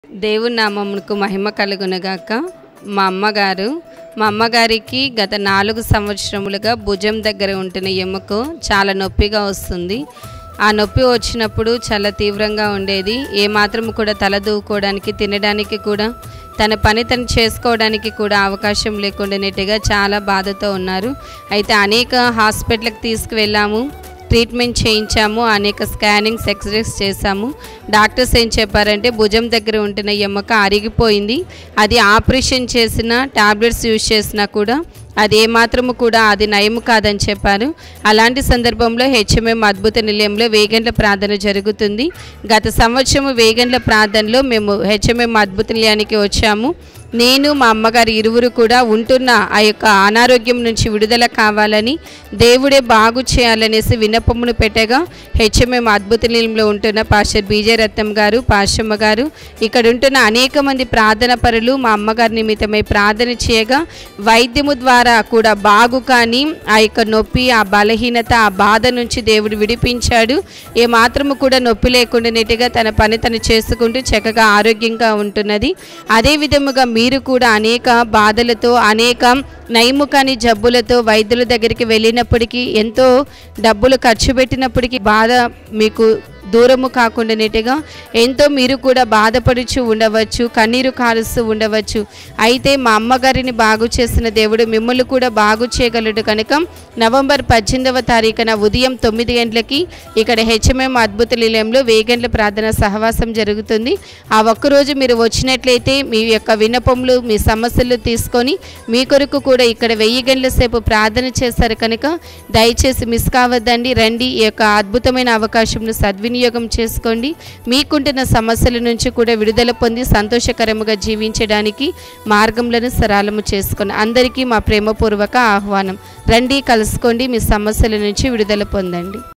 దేవుని నామమునకు మహిమ కలుగునగాక మా అమ్మగారు మా అమ్మగారికి గత నాలుగు సంవత్సరములుగా భుజం దగ్గర ఉంటున్న ఎముక చాలా నొప్పిగా వస్తుంది ఆ నొప్పి వచ్చినప్పుడు చాలా తీవ్రంగా ఉండేది ఏమాత్రం కూడా తల దూకోవడానికి తినడానికి కూడా తన పని తను చేసుకోవడానికి కూడా అవకాశం లేకుండానేట్టుగా చాలా బాధతో ఉన్నారు అయితే అనేక హాస్పిటల్కి తీసుకువెళ్ళాము ట్రీట్మెంట్ చేయించాము అనేక స్కానింగ్స్ ఎక్స్రేస్ చేశాము డాక్టర్స్ ఏం చెప్పారంటే భుజం దగ్గర ఉంటున్న ఎముక అరిగిపోయింది అది ఆపరేషన్ చేసిన టాబ్లెట్స్ యూజ్ చేసినా కూడా అది ఏమాత్రము కూడా అది నయము కాదని చెప్పారు అలాంటి సందర్భంలో హెచ్ఎంఎం అద్భుత నిలయంలో వేగండ్ల ప్రార్థన జరుగుతుంది గత సంవత్సరం వేగండ్ల ప్రార్థనలో మేము హెచ్ఎంఎం అద్భుత నిలయానికి వచ్చాము నేను మా అమ్మగారు ఇరువురు కూడా ఉంటున్న ఆ యొక్క అనారోగ్యం నుంచి విడుదల కావాలని దేవుడే బాగు చేయాలనేసి విన్నపమును పెట్టగా హెచ్ఎంఎం అద్భుత నిలయంలో ఉంటున్న పాస్టర్ బీజే రత్నం గారు పాశమ్మ గారు ఇక్కడ ఉంటున్న అనేక మంది ప్రార్థన పరులు మా అమ్మగారి నిమిత్తమై ప్రార్థన చేయగా వైద్యము ద్వారా కూడా బాగు కానీ ఆ యొక్క నొప్పి ఆ బలహీనత ఆ బాధ నుంచి దేవుడు విడిపించాడు ఏ మాత్రము కూడా నొప్పి లేకుండా నీటిగా తన పని తను చేసుకుంటూ చక్కగా ఆరోగ్యంగా ఉంటున్నది అదే విధముగా మీరు కూడా అనేక బాధలతో అనేక నయము కాని జబ్బులతో వైద్యుల దగ్గరికి వెళ్ళినప్పటికీ ఎంతో డబ్బులు ఖర్చు పెట్టినప్పటికీ బాధ మీకు దూరము కాకుండా నీటిగా ఎంతో మీరు కూడా బాధపడుచు ఉండవచ్చు కన్నీరు కారుస్తూ ఉండవచ్చు అయితే మా అమ్మగారిని బాగు చేసిన దేవుడు మిమ్మల్ని కూడా బాగు చేయగలడు కనుక నవంబర్ పద్దెనిమిదవ తారీఖున ఉదయం తొమ్మిది గంటలకి ఇక్కడ హెచ్ఎంఎం అద్భుత నిలయంలో వేగండ్ల ప్రార్థన సహవాసం జరుగుతుంది ఆ ఒక్కరోజు మీరు వచ్చినట్లయితే మీ యొక్క విన్నపములు మీ సమస్యలు తీసుకొని మీ కొరకు కూడా ఇక్కడ వెయ్యి గంటల సేపు ప్రార్థన చేస్తారు కనుక దయచేసి మిస్ కావద్దండి రండి ఈ యొక్క అద్భుతమైన అవకాశంను సద్వినియోగం చేసుకోండి మీకుంటున్న సమస్యల నుంచి కూడా విడుదల పొంది సంతోషకరముగా జీవించడానికి మార్గములను సరళము చేసుకొని అందరికీ మా ప్రేమపూర్వక ఆహ్వానం రండి కలుసుకోండి మీ సమస్యల నుంచి విడుదల పొందండి